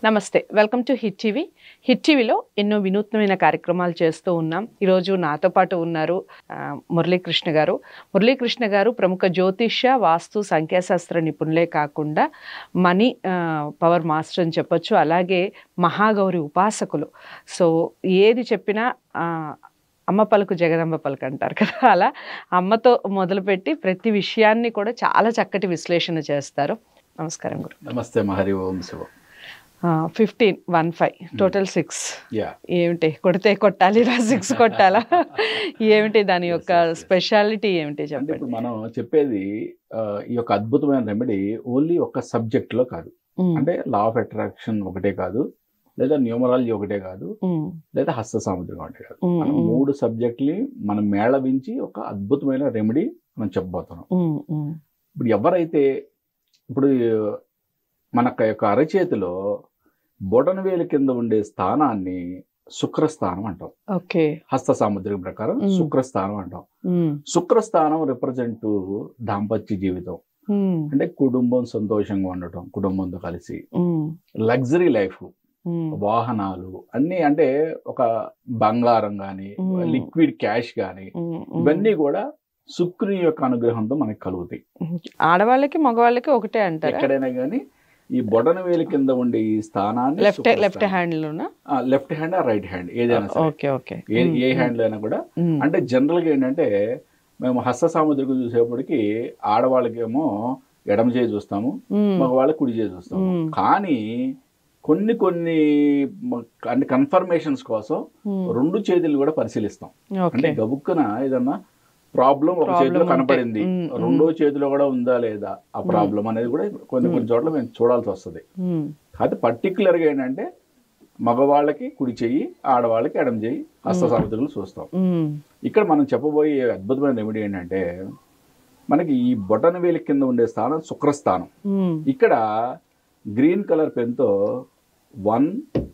నమస్తే welcome to hit TV hit టీవీలో ఎన్నో వినూత్నమైన కార్యక్రమాలు చేస్తూ ఉన్నాం ఈరోజు నాతో పాటు ఉన్నారు ఆ, మురళీకృష్ణ గారు మురళీకృష్ణ గారు ప్రముఖ జ్యోతిష్య వాస్తు సంఖ్యాశాస్త్ర నిపుణులే కాకుండా మనీ ఆ, పవర్ మాస్టర్ అని చెప్పొచ్చు అలాగే మహాగౌరి ఉపాసకులు సో ఏది చెప్పినా ఆ, అమ్మ పలుకు జగదంబ పలుకు అంటారు కదా అలా అమ్మతో మొదలుపెట్టి ప్రతి విషయాన్ని కూడా చాలా చక్కటి విశ్లేషణ చేస్తారు నమస్కారం గురు నమస్తే మహరి Om Shiva fifteen one five total six యా ఏమిటి కొడితే కొట్టాలి రా సిక్స్ కొట్టాలా ఏమిటి దాని యొక్క Yes, yes, yes. స్పెషాలిటీ ఏమిటి అంటే చెప్పండి ఇప్పుడు మనం చెప్పేది ఆ, ఈ యొక్క అద్భుతమైన రెమెడీ ఓన్లీ ఒక సబ్జెక్ట్ లో కాదు ఉమ్, అంటే లా ఆఫ్ అట్రాక్షన్ ఒకటే కాదు లేదా న్యూమరాలజీ ఒకటే కాదు ఉమ్, లేదా హస్త సాముద్రికం ఒకటే కాదు ఉమ్, మనం ఉమ్, మూడు సబ్జెక్ట్ని మనం మేళవించి ఒక అద్భుతమైన రెమెడీ మనం చెప్పబోతున్నాం ఉమ్, ఉమ్, ఇప్పుడు ఎవరైతే ఇప్పుడు మన యొక్క అరచేతిలో బొటనవేలు కింద ఉండే స్థానాన్ని శుక్రస్థానం అంటాం ఓకే హస్త సాముద్రికం ప్రకారం Mm. శుక్రస్థానం అంటాం ఉమ్, శుక్రస్థానం రిప్రజెంట్ దాంపత్య జీవితం ఉమ్, అంటే కుటుంబం సంతోషంగా ఉండటం కుటుంబంతో కలిసి ఉమ్, లగ్జరీ లైఫ్ ఉమ్, వాహనాలు అన్నీ అంటే ఒక బంగారం కానీ Mm. లిక్విడ్ క్యాష్ కానీ ఉమ్, ఉమ్. ఇవన్నీ కూడా శుక్రుని యొక్క అనుగ్రహంతో మనకి కలుగుతాయి ఆడవాళ్ళకి మగవాళ్ళకి ఒకటే అంటారా ఎక్కడైనా కానీ ఈ బొటన వేలు కింద ఉండే ఈ స్థానాన్ని లెఫ్ట్ లెఫ్ట్ హ్యాండ్ లోనా లెఫ్ట్ హ్యాండ్ ఆ రైట్ హ్యాండ్ ఏదైనా సరే ఓకే ఓకే ఏ ఏ హ్యాండ్ లో అయినా కూడా ఉమ్, అంటే జనరల్గా ఏంటంటే మేము హస్త సాముద్రికం చూసేప్పటికి ఆడవాళ్ళకేమో ఎడమ చేయి చూస్తాము ఉమ్, మగవాళ్ళకి కుడి చేయి చూస్తాము మ్మ్. కానీ కొన్ని కొన్ని మ- అంటే కన్ఫర్మేషన్స్ కోసం ఉమ్, రెండు చేతులు కూడా పరిశీలిస్తాం అంటే ఓకే గబుక్కున ఏదన్నా ప్రాబ్లం ఒక Problem చేతిలో ఉంటే. కనపడింది మ్మ్, మ్మ్. రెండో చేతిలో కూడా ఉందా లేదా ఆ ప్రాబ్లం అనేది కూడా కొన్ని కొన్ని చోట్ల మేము చూడాల్సి వస్తుంది ఉమ్, అయితే పర్టికులర్గా ఏంటంటే మగవాళ్ళకి కుడి చెయ్యి ఆడవాళ్ళకి ఎడమ చెయ్యి హస్త సాముద్రికలు చూస్తాం ఉమ్, ఇక్కడ మనం చెప్పబోయే అద్భుతమైన రెమెడీ ఏంటంటే మనకి ఈ బొటన వేలి కింద ఉండే స్థానం శుక్రస్థానం ఉమ్, ఇక్కడ గ్రీన్ కలర్ పెన్తో వన్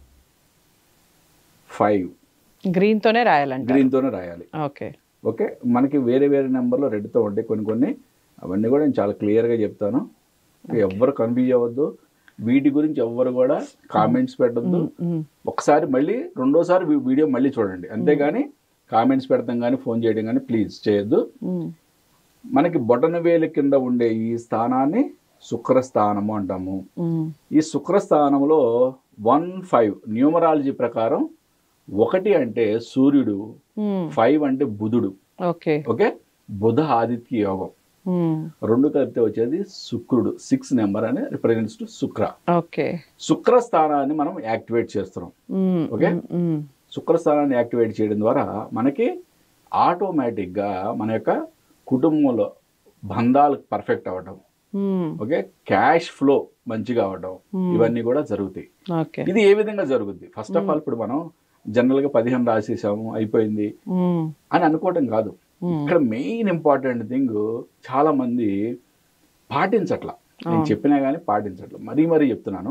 ఫైవ్ గ్రీన్ తోనే రాయాలంట గ్రీన్తోనే రాయాలి ఓకే ఓకే మనకి వేరే వేరే నెంబర్లో రెడ్తో ఉంటాయి కొన్ని కొన్ని అవన్నీ కూడా నేను చాలా క్లియర్గా చెప్తాను ఎవ్వరు కన్ఫ్యూజ్ అవ్వద్దు వీటి గురించి ఎవ్వరు కూడా కామెంట్స్ పెట్టద్దు ఉమ్, ఉమ్, ఒకసారి మళ్ళీ రెండోసారి వీ- వీడియో మళ్ళీ చూడండి అంతేగాని కామెంట్స్ పెడతాం కానీ ఫోన్ చేయడం కానీ ప్లీజ్ చేయొద్దు ఉమ్, మనకి బొటనవేలు కింద ఉండే ఈ స్థానాన్ని శుక్రస్థానము అంటాము ఉమ్, ఈ శుక్రస్థానంలో వన్ ఫైవ్ న్యూమరాలజీ ప్రకారం ఒకటి అంటే సూర్యుడు ఉమ్, ఫైవ్ అంటే బుధుడు ఓకే ఓకే బుధ ఆదిత్య యోగం ఉమ్, రెండు కలిపితే వచ్చేది శుక్రుడు సిక్స్ నెంబర్ అని represents to Shukra okay Shukra స్థానాన్ని మనం యాక్టివేట్ చేస్తున్నాం ఉమ్, ఓకే? ఉమ్, ఉమ్, శుక్రస్థానాన్ని యాక్టివేట్ చేయడం ద్వారా మనకి ఆటోమేటిక్గా మన యొక్క కుటుంబంలో బంధాలు పర్ఫెక్ట్ అవ్వడం ఉమ్, ఓకే క్యాష్ ఫ్లో మంచిగా అవ్వడం Hmm. ఇవన్నీ కూడా జరుగుతాయి ఓకే ఇది ఏ విధంగా జరుగుద్ది ఫస్ట్ ఆఫ్ ఆల్ ఇప్పుడు మనం జనరల్గా పదిహేను రాసేసాము అయిపోయింది ఉమ్, అని అనుకోవడం కాదు ఉమ్, ఇక్కడ మెయిన్ ఇంపార్టెంట్ థింగ్ చాలా మంది పాటించట్ల నేను అవును. చెప్పినా కానీ పాటించట్ల మరీ మరీ చెప్తున్నాను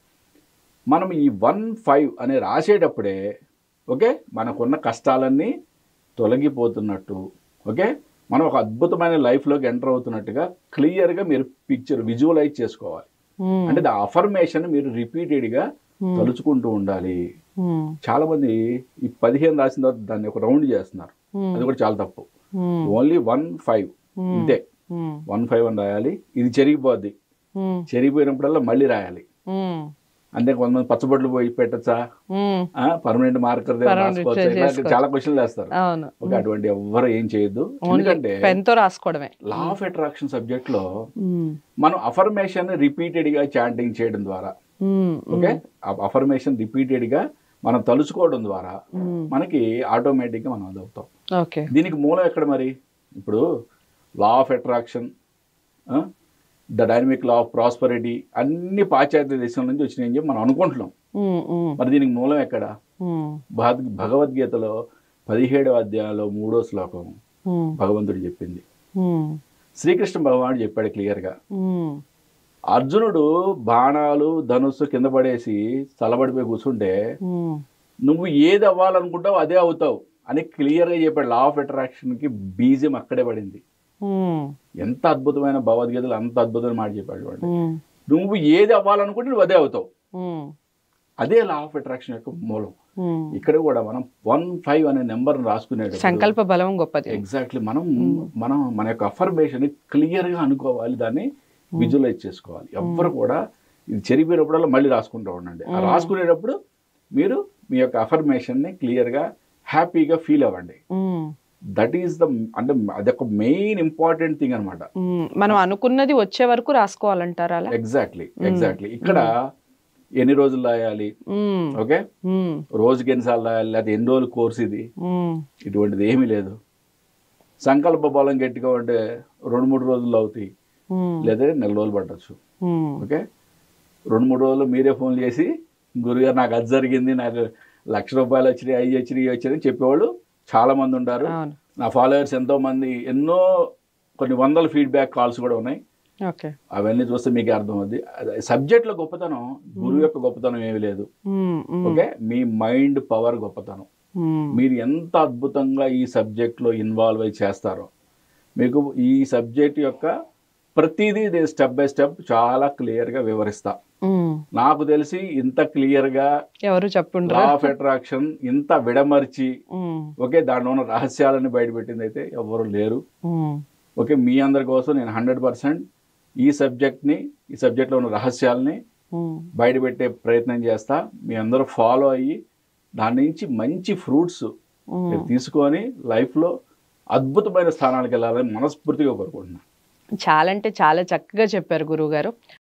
మనం ఈ వన్ ఫైవ్ అనే రాసేటప్పుడే ఓకే మనకున్న కష్టాలన్నీ తొలగిపోతున్నట్టు ఓకే మనం ఒక అద్భుతమైన లైఫ్లోకి ఎంటర్ అవుతున్నట్టుగా క్లియర్గా మీరు పిక్చర్ విజువలైజ్ చేసుకోవాలి ఉమ్, అంటే దా అఫర్మేషన్ మీరు రిపీటెడ్గా ఉమ్, తలుచుకుంటూ ఉండాలి ఉమ్, చాలా మంది ఈ పదిహేను రాసిన తర్వాత దాన్ని ఒక రౌండ్ చేస్తున్నారు ఉమ్, అది కూడా చాలా తప్పు um, only one five um, ఇంతే ఉమ్, వన్ ఫైవ్ అని రాయాలి ఇది చెరిగిపోద్ది ఉమ్, చెరిగిపోయినప్పుడల్లా మళ్ళీ రాయాలి ఉమ్, అంతే కొంతమంది పచ్చబొట్లు పోయి పెట్టచ్చా ఉమ్, పర్మనెంట్ మార్కర్ Permanent రాసుకోవచ్చు చాలా క్వశ్చన్లు వేస్తారు అవును ఓకే అటువంటి ఎవ్వరు ఏం చేయొద్దు ఓన్లీ ఎందుకంటే పెన్ తో రాసుకోవడమే లా ఆఫ్ అట్రాక్షన్ సబ్జెక్ట్ లో ఉమ్, మనం అఫర్మేషన్ రిపీటెడ్ గా చాంటింగ్ చేయడం ద్వారా ఉమ్, ఓకే అఫర్మేషన్ రిపీటెడ్ గా మనం తలుచుకోవడం ద్వారా ఉమ్, మనకి ఆటోమేటిక్ గా మనం అదవుతాం ఓకే దీనికి మూలం ఎక్కడ మరి ఇప్పుడు law of attraction the dynamic law of prosperity అన్ని పాశ్చాత్య దేశం నుంచి వచ్చినాయని చెప్పి మనం అనుకుంటున్నాం ఉమ్, ఉమ్, మరి దీనికి మూలం ఎక్కడ ఉమ్, భగవద్ భగవద్గీతలో పదిహేడవ అధ్యాయంలో మూడో శ్లోకం ఉమ్, భగవంతుడు చెప్పింది ఉమ్, శ్రీకృష్ణ భగవానుడు చెప్పాడు క్లియర్గా ఉమ్, అర్జునుడు బాణాలు ధనుస్సు కింద పడేసి చల్లబడిపోయి కూర్చుంటే ఉమ్, నువ్వు ఏది అవ్వాలనుకుంటావు అదే అవుతావు అని క్లియర్గా చెప్పాడు లా ఆఫ్ అట్రాక్షన్కి బీజం అక్కడే పడింది ఉమ్, ఎంత అద్భుతమైన భగవద్గీతలు అంత అద్భుతమైన మాట చెప్పాడు వాడు ఉమ్, నువ్వు ఏది అవ్వాలనుకుంటే నువ్వు అదే అవుతావు ఉమ్, అదే లా ఆఫ్ అట్రాక్షన్ యొక్క మూలం ఉమ్. ఇక్కడ కూడా మనం వన్ ఫైవ్ అనే నెంబర్ రాసుకునేటప్పుడు సంకల్ప బలం గొప్పది ఎగ్జాక్ట్లీ మనం మనం మన యొక్క అఫర్మేషన్ క్లియర్ గా అనుకోవాలి దాన్ని విజువలైజ్ చేసుకోవాలి ఎవ్వరు కూడా ఇది చెరిపోయినప్పుడల్లా మళ్ళీ రాసుకుంటూ ఉండండి ఆ రాసుకునేటప్పుడు మీరు మీ యొక్క అఫర్మేషన్ ని క్లియర్ గా హ్యాపీగా ఫీల్ అవ్వండి ఉమ్. దట్ ఈస్ ద అంటే అదొక మెయిన్ ఇంపార్టెంట్ థింగ్ అనమాట ఉమ్. మనం అనుకున్నది వచ్చే వరకు రాసుకోవాలంటారా అలా ఎగ్జాక్ట్లీ ఎగ్జాక్ట్లీ ఇక్కడ ఎన్ని రోజులు రాయాలి ఉమ్. ఓకే ఉమ్. రోజుకి ఎన్నిసార్లు రాయాలి లేకపోతే ఎన్ని రోజులు కోర్స్ ఇది ఉమ్. ఇటువంటిది ఏమీ లేదు సంకల్ప బలం గట్టిగా ఉంటే రెండు మూడు రోజులు అవుతాయి ఉమ్. లేదా నెల రోజులు పట్టచ్చు ఉమ్. ఓకే రెండు మూడు రోజులు మీరే ఫోన్ చేసి గురుగారు నాకు అది జరిగింది నాకు లక్ష రూపాయలు వచ్చినాయి అవి వచ్చినాయి ఇవి వచ్చినాయి అని చెప్పేవాళ్ళు చాలా మంది ఉంటారు అవును నా ఫాలోవర్స్ ఎంతో మంది ఎన్నో కొన్ని వందల ఫీడ్బ్యాక్ కాల్స్ కూడా ఉన్నాయి ఓకే అవన్నీ చూస్తే మీకు అర్థమవుద్ది సబ్జెక్ట్లో గొప్పతనం గురువు యొక్క గొప్పతనం ఏమీ లేదు ఉమ్. ఉమ్. ఓకే మీ మైండ్ పవర్ గొప్పతనం ఉమ్. మీరు ఎంత అద్భుతంగా ఈ సబ్జెక్ట్లో ఇన్వాల్వ్ అయి చేస్తారో మీకు ఈ సబ్జెక్ట్ యొక్క ప్రతిదీ నేను స్టెప్ బై స్టెప్ చాలా క్లియర్గా వివరిస్తా ఉమ్. నాకు తెలిసి ఇంత క్లియర్గా ఎవరు చెప్పుండ్రా లా ఆఫ్ అట్రాక్షన్ ఇంత విడమర్చి ఉమ్. ఓకే దాంట్లో ఉన్న రహస్యాలను బయటపెట్టింది అయితే ఎవరు లేరు ఉమ్. ఓకే మీ అందరి కోసం నేను హండ్రెడ్ పర్సెంట్ ఈ సబ్జెక్ట్ని ఈ సబ్జెక్ట్లో ఉన్న రహస్యాలని ఉమ్. బయటపెట్టే ప్రయత్నం చేస్తా మీ అందరూ ఫాలో అయ్యి దాని నుంచి మంచి ఫ్రూట్స్ ఉమ్. మీరు తీసుకొని లైఫ్లో అద్భుతమైన స్థానాలకు వెళ్ళాలని మనస్ఫూర్తిగా కోరుకుంటున్నాను చాలా అంటే చాలా చక్కగా చెప్పారు గురువు గారు